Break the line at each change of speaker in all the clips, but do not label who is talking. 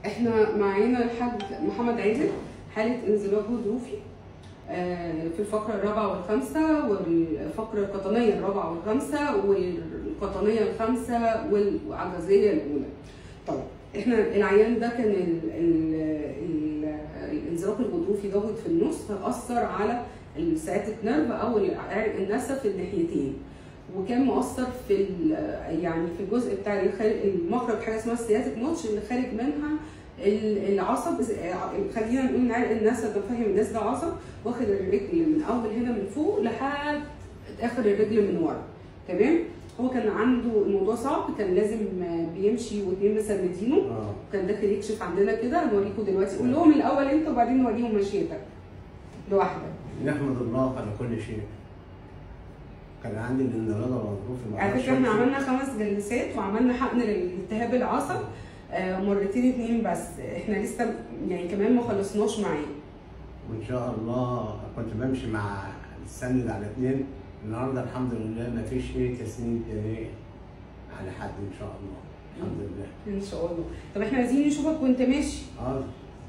احنا معانا الحاج محمد عادل حاله انزلاق غضروفي آه، في الفقره الرابعه والخامسه والفقره القطنيه الرابعه والخامسه والقطنيه الخامسه والعجزيه الاولى. طيب احنا العيان ده كان ال ال ال الانزلاق الغضروفي ضاغط في النص فاثر على السciatic نيرف او عرق النسا في الناحيتين. وكان مؤثر في ال- يعني في الجزء بتاع اللي خارج المخرج حاجه اسمها السياتيك نوتش اللي خارج منها ال- العصب خلينا نقول ان عرق الناس ده فاهم الناس ده عصب واخد الرجل من اول هنا من فوق لحد اخر الرجل من ورا تمام هو كان عنده الموضوع صعب كان لازم بيمشي واثنين مسندينه
اه
كان داخل يكشف عندنا كده هنوريكم دلوقتي قول لهم الاول انت وبعدين نوريهم مشيتك لوحدك
نحمد الله على كل شيء كان عندي الانزلاق الغضروفي ما
على
أعرفش
فكره احنا
أمشي.
عملنا خمس جلسات وعملنا حقن للالتهاب العصب آه، مرتين اتنين بس احنا لسه يعني كمان ما خلصناش معاه
وان شاء الله كنت بمشي مع السند على اثنين النهارده الحمد لله ما فيش ايه تسنيد ايه على حد ان شاء الله الحمد لله
ان شاء الله طب احنا عايزين نشوفك وانت ماشي
اه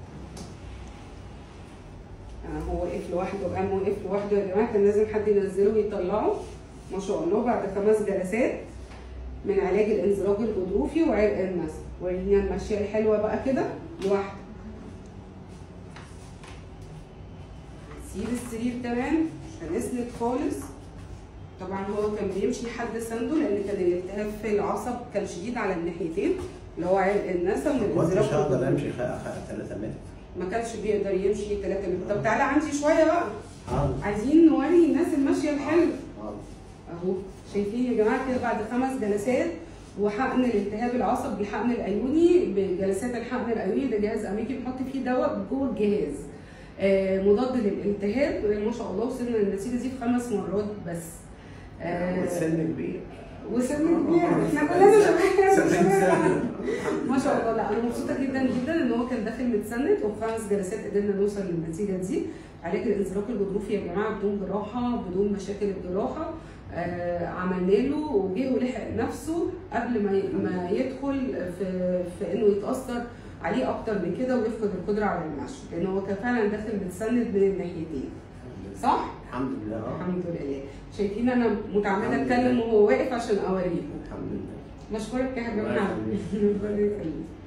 آه، هو واقف لوحده قام واقف لوحده يا جماعه كان لازم حد ينزله ويطلعه ما شاء الله بعد خمس جلسات من علاج الانزلاق الغضروفي وعرق النسا ورينا المشيه الحلوه بقى كده لوحده سيب السرير كمان هنسند خالص طبعا هو كان بيمشي حد سنده لان كان الالتهاب في العصب كان شديد على الناحيتين اللي هو عرق النسا من
كنتش
الانزلاق
هقدر
الغضروفي.
امشي 3 متر
ما كانش بيقدر يمشي 3 متر طب تعالى عندي شويه بقى
اه
عايزين نوري الناس الماشيه الحلوه
اه
اهو شايفين يا جماعه كده بعد خمس جلسات وحقن الالتهاب العصب بالحقن الايوني بجلسات الحقن الايوني ده جهاز امريكي بنحط فيه دواء جوه الجهاز آه مضاد للالتهاب ما شاء الله وصلنا للنتيجه دي في خمس مرات بس آه
والسن كبير
وسن كبير احنا كلنا
سبعين
شباب
سنة
ما شاء الله لا انا مبسوطه جدا جدا ان هو كان داخل متسند وفي خمس جلسات قدرنا نوصل للنتيجه دي علاج الانزلاق الغضروفي يا جماعه بدون جراحه بدون مشاكل الجراحه آه عملنا له وجه ولحق نفسه قبل ما ي- ما يدخل في في انه يتاثر عليه اكتر من كده ويفقد القدره على المشي لان هو كان فعلا داخل متسند من الناحيتين صح؟
الحمد لله اه
الحمد لله شايفين انا متعمده اتكلم وهو واقف عشان اوريكم
الحمد لله
بشكرك يا حاج
الله
محمد
يخليك.
ربنا يخليك